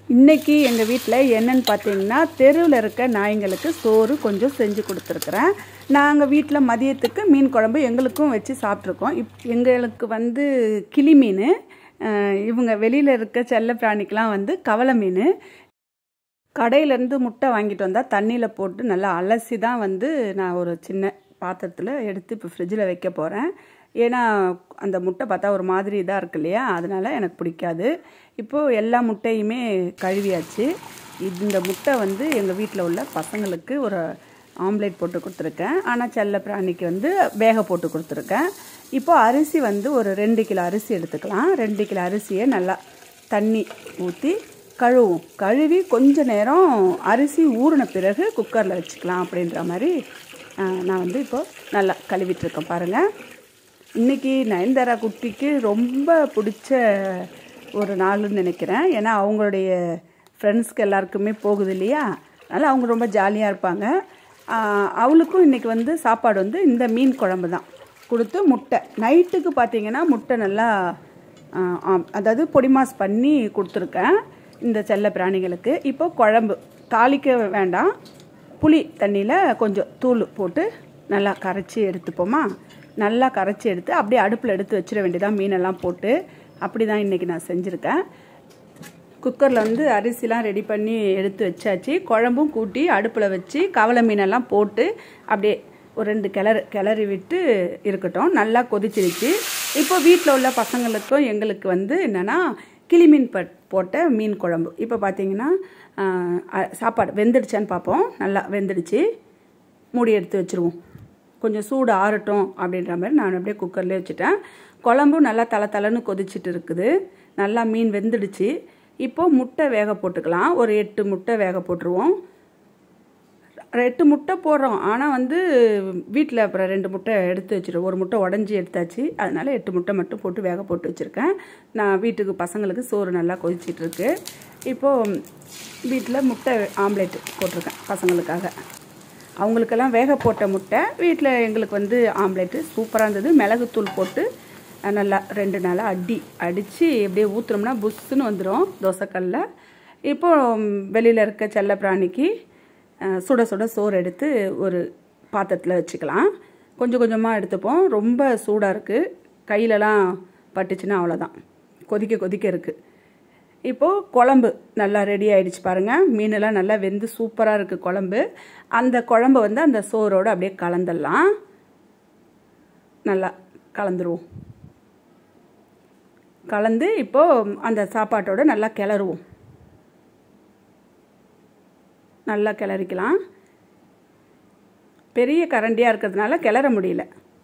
இன்னைக்கு எங்கள் வீட்டில் என்னன்னு பார்த்தீங்கன்னா தெருவில் இருக்க நாய்ங்களுக்கு சோறு கொஞ்சம் செஞ்சு கொடுத்துருக்குறேன் நாங்கள் வீட்டில் மதியத்துக்கு மீன் குழம்பு எங்களுக்கும் வச்சு சாப்பிட்ருக்கோம் இப் எங்களுக்கு வந்து கிளி மீன் அஹ், இவங்க வெளியில் இருக்க செல்ல பிராணிக்கெலாம் வந்து கவலை மீன் கடையிலேருந்து முட்டை வாங்கிட்டு வந்தால் தண்ணியில் போட்டு நல்லா அலசி தான் வந்து நான் ஒரு சின்ன பாத்திரத்தில் எடுத்து இப்போ ஃப்ரிட்ஜில் வைக்க போகிறேன் ஏன்னா அந்த முட்டை பார்த்தா ஒரு மாதிரி இதாக இருக்கு இல்லையா அதனால எனக்கு பிடிக்காது இப்போது எல்லா முட்டையுமே கழுவியாச்சு இந்த முட்டை வந்து எங்கள் வீட்டில் உள்ள பசங்களுக்கு ஒரு ஆம்லேட் போட்டு கொடுத்துருக்கேன் ஆனால் செல்ல பிராணிக்கு வந்து வேக போட்டு கொடுத்துருக்கேன் இப்போ அரிசி வந்து ஒரு ரெண்டு கிலோ அரிசி எடுத்துக்கலாம் ரெண்டு கிலோ அரிசியை நல்லா தண்ணி ஊற்றி கழுவும் கழுவி கொஞ்ச நேரம் அரிசி ஊறின பிறகு குக்கரில் வச்சுக்கலாம் அப்படின்ற மாதிரி ஆ, நான் வந்து இப்போ நல்லா கழுவிட்டுருக்கேன் பாருங்கள் இன்றைக்கி நயன்தாரா குட்டிக்கு ரொம்ப பிடிச்ச ஒரு நாள்னு நினைக்கிறேன் ஏன்னா அவங்களுடைய ஃப்ரெண்ட்ஸ்க்கு எல்லாருக்குமே போகுது இல்லையா அதனால் அவங்க ரொம்ப ஜாலியாக இருப்பாங்க ஆ, அவளுக்கும் இன்றைக்கி வந்து சாப்பாடு வந்து இந்த மீன் குழம்பு தான் கொடுத்து முட்டை நைட்டுக்கு பார்த்தீங்கன்னா முட்டை நல்லா ஆ, ஆம், அதாவது பொடிமாஸ் பண்ணி கொடுத்துருக்கேன் இந்த செல்ல பிராணிகளுக்கு இப்போ குழம்பு தாளிக்க வேண்டாம் புளி தண்ணியில் கொஞ்சம் தூள் போட்டு நல்லா கரைச்சி எடுத்துப்போமா நல்லா கரைச்சி எடுத்து அப்படியே அடுப்பில் எடுத்து வச்சிட வேண்டியதான் மீனெல்லாம் போட்டு அப்படி தான் இன்றைக்கி நான் செஞ்சுருக்கேன் குக்கரில் வந்து அரிசிலாம் ரெடி பண்ணி எடுத்து வச்சாச்சு குழம்பும் கூட்டி அடுப்பில் வச்சு கவலை மீனெல்லாம் போட்டு அப்படியே ஒரு ரெண்டு கிளறு கிளறி விட்டு இருக்கட்டும் நல்லா கொதிச்சிருச்சு இப்போ வீட்டில் உள்ள பசங்களுக்கும் எங்களுக்கு வந்து என்னென்னா கிளிமீன் பட் போட்ட மீன் குழம்பு இப்போ பார்த்தீங்கன்னா ஆஹ், அ- சாப்பாடு வெந்துடுச்சான்னு பார்ப்போம் நல்லா வெந்துடுச்சு மூடி எடுத்து வச்சுருவோம் கொஞ்சம் சூடு ஆறட்டும் அப்படின்ற மாதிரி நான் அப்படியே குக்கர்லேயே வச்சுட்டேன் குழம்பும் நல்லா தலை தலைன்னு கொதிச்சிட்டு இருக்குது நல்லா மீன் வெந்துடுச்சு இப்போ முட்டை வேக போட்டுக்கலாம் ஒரு எட்டு முட்டை வேக போட்டுருவோம் எட்டு முட்டை போடுறோம் ஆனால் வந்து வீட்டில் அப்புறம் ரெண்டு முட்டை எடுத்து வச்சிருவோம் ஒரு முட்டை உடஞ்சி எடுத்தாச்சு அதனால எட்டு முட்டை மட்டும் போட்டு வேக போட்டு வச்சுருக்கேன் நான் வீட்டுக்கு பசங்களுக்கு சோறு நல்லா கொதிச்சிட்டு இருக்கு இப்போது வீட்டில் முட்டை ஆம்லேட் போட்டிருக்கேன் பசங்களுக்காக அவங்களுக்கெல்லாம் வேக போட்ட முட்டை வீட்டில் எங்களுக்கு வந்து ஆம்லேட்டு சூப்பராக இருந்தது மிளகுத்தூள் போட்டு அஹ், நல்லா ரெண்டு நாளாக அடி அடித்து எப்படியே ஊற்றுனோம்னா புஷ்ஷுன்னு வந்துடும் தோசைக்கல்ல இப்போ வெளியில் இருக்க செல்ல பிராணிக்கு அஹ், சுட சுட சோறு எடுத்து ஒரு பாத்திரத்தில் வச்சுக்கலாம் கொஞ்சம் கொஞ்சமாக எடுத்துப்போம் ரொம்ப சூடாக இருக்குது கையிலலாம் பட்டுச்சுன்னா அவ்வளோதான் கொதிக்க கொதிக்க இருக்குது இப்போது குழம்பு நல்லா ரெடி ஆயிடுச்சு பாருங்கள் மீனெல்லாம் நல்லா வெந்து சூப்பராக இருக்குது குழம்பு அந்த குழம்பு வந்து அந்த சோறோடு அப்படியே கலந்துடலாம் நல்லா கலந்துருவோம் கலந்து இப்போது அந்த சாப்பாட்டோட நல்லா கிளறுவோம் நல்லா கிளறிக்கலாம் பெரிய கரண்டியாக இருக்கிறதுனால கிளற முடியல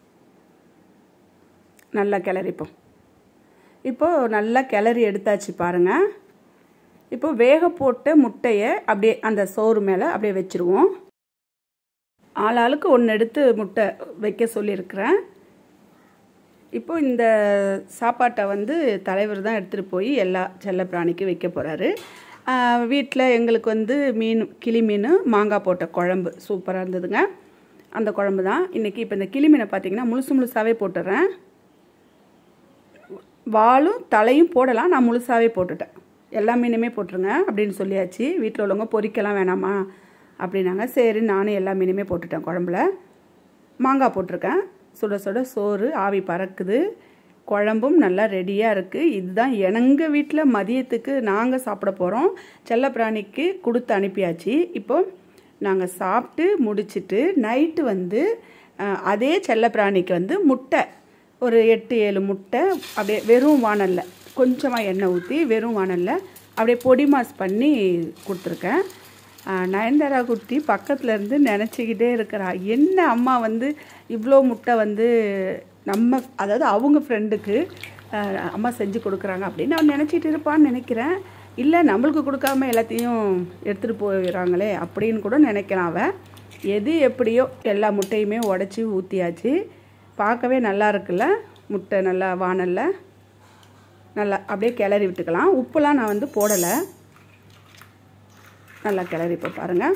நல்லா கிளறிப்போம் இப்போது நல்லா கிளறி எடுத்தாச்சு பாருங்கள் இப்போ வேக போட்ட முட்டையை அப்படியே அந்த சோறு மேலே அப்படியே வச்சுருவோம் ஆளாளுக்கு ஒன்று எடுத்து முட்டை வைக்க சொல்லியிருக்கிறேன் இப்போ இந்த சாப்பாட்டை வந்து தலைவர் தான் எடுத்துகிட்டு போய் எல்லா செல்ல பிராணிக்கும் வைக்க போகிறாரு வீட்டில் எங்களுக்கு வந்து மீன் கிளி மீன் மாங்காய் போட்ட குழம்பு சூப்பராக இருந்ததுங்க அந்த குழம்பு தான் இன்றைக்கி இப்போ இந்த கிளி மீனை பார்த்தீங்கன்னா முழுசு முழுசாகவே போட்டுறேன் வாலும் தலையும் போடலாம் நான் முழுசாகவே போட்டுட்டேன் எல்லா மீனுமே போட்டுருங்க அப்படின்னு சொல்லியாச்சு வீட்டில் உள்ளவங்க பொரிக்கலாம் வேணாமா அப்படின்னாங்க சரி நானும் எல்லா மீனுமே போட்டுட்டேன் குழம்புல மாங்காய் போட்டிருக்கேன் சுட சுட சோறு ஆவி பறக்குது குழம்பும் நல்லா ரெடியாக இருக்குது இதுதான் எங்கள் வீட்டில் மதியத்துக்கு நாங்கள் சாப்பிட போகிறோம் செல்லப்பிராணிக்கு கொடுத்து அனுப்பியாச்சு இப்போ நாங்கள் சாப்பிட்டு முடிச்சிட்டு நைட்டு வந்து அஹ், அதே செல்லப்பிராணிக்கு வந்து முட்டை ஒரு எட்டு ஏழு முட்டை அப்படியே வெறும் வானலில் கொஞ்சமாக எண்ணெய் ஊற்றி வெறும் வானலில் அப்படியே பொடி மாஸ் பண்ணி கொடுத்துருக்கேன் ஆஹ் நயன்தாரா குட்டி பக்கத்துல இருந்து நினச்சிக்கிட்டே இருக்கிறா என்ன அம்மா வந்து இவ்வளோ முட்டை வந்து நம்ம அதாவது அவங்க ஃப்ரெண்டுக்கு அம்மா செஞ்சு கொடுக்குறாங்க அப்படின்னு அவன் நினச்சிட்டு இருப்பான்னு நினைக்கிறேன் இல்லை நம்மளுக்கு கொடுக்காம எல்லாத்தையும் எடுத்துகிட்டு போயிடறாங்களே அப்படின்னு கூட நினைக்கிறான் அவன் எது எப்படியோ எல்லா முட்டையுமே உடச்சி ஊற்றியாச்சு பார்க்கவே நல்லா இருக்குல்ல முட்டை நல்லா வானல்ல நல்லா அப்படியே கிளறி விட்டுக்கலாம் உப்புலாம் நான் வந்து போடலை நல்லா கிளறி இப்போ பாருங்கள்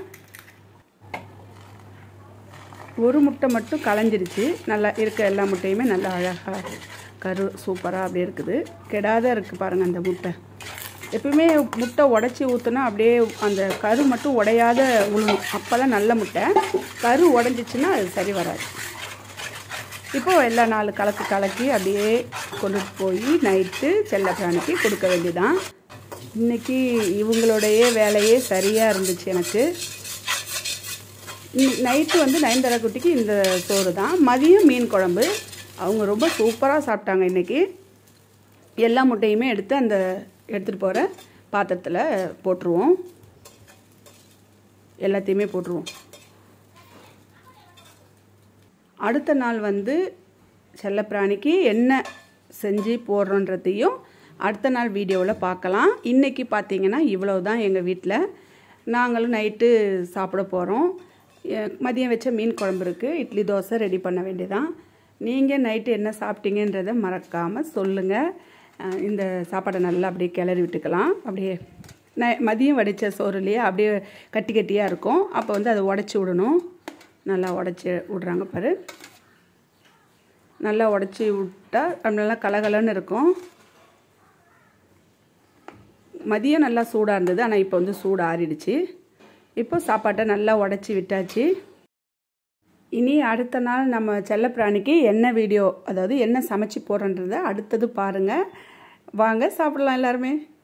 ஒரு முட்டை மட்டும் களைஞ்சிருச்சு நல்லா இருக்க எல்லா முட்டையுமே நல்லா அழகாக கரு சூப்பராக அப்படியே இருக்குது கெடாத இருக்குது பாருங்கள் அந்த முட்டை எப்பவுமே முட்டை உடச்சி ஊற்றுனா அப்படியே அந்த கரு மட்டும் உடையாத உழுணும் அப்போ தான் நல்ல முட்டை கரு உடஞ்சிச்சின்னா அது சரி வராது இப்போது எல்லா நாலு கலக்கு கலக்கி அப்படியே கொண்டுட்டு போய் நைட்டு செல்ல பிராணிக்கு கொடுக்க வேண்டியதான் இன்றைக்கி இவங்களுடைய வேலையே சரியாக இருந்துச்சு எனக்கு நைட்டு வந்து நயன்தரா குட்டிக்கு இந்த சோறு தான் மதியம் மீன் குழம்பு அவங்க ரொம்ப சூப்பராக சாப்பிட்டாங்க இன்றைக்கி எல்லா முட்டையுமே எடுத்து அந்த எடுத்துகிட்டு போகிற பாத்திரத்தில் போட்டுருவோம் எல்லாத்தையுமே போட்டுருவோம் அடுத்த நாள் வந்து செல்லப்பிராணிக்கு என்ன செஞ்சு போடுறோன்றதையும் அடுத்த நாள் வீடியோவில் பார்க்கலாம் இன்றைக்கி பார்த்தீங்கன்னா இவ்வளோ தான் எங்கள் வீட்டில் நாங்களும் நைட்டு சாப்பிட போகிறோம் மதியம் வச்ச மீன் குழம்பு இருக்குது இட்லி தோசை ரெடி பண்ண வேண்டியதான் நீங்கள் நைட்டு என்ன சாப்பிட்டீங்கன்றதை மறக்காமல் சொல்லுங்கள் இந்த சாப்பாடை நல்லா அப்படியே கிளறி விட்டுக்கலாம் அப்படியே ந மதியம் வடித்த சோறுலேயே அப்படியே கட்டி கட்டியாக இருக்கும் அப்போ வந்து அதை உடச்சி விடணும் நல்லா உடச்சி விட்றாங்க பாரு நல்லா உடச்சி விட்டால் நல்லா கலகலன்னு இருக்கும் மதியம் நல்லா சூடாக இருந்தது ஆனால் இப்போ வந்து சூடு ஆறிடுச்சு இப்போ சாப்பாட்டை நல்லா உடச்சி விட்டாச்சு இனி அடுத்த நாள் நம்ம செல்லப்பிராணிக்கு என்ன வீடியோ அதாவது என்ன சமைச்சு போடுறன்றதை அடுத்தது பாருங்கள் வாங்க சாப்பிடலாம் எல்லாருமே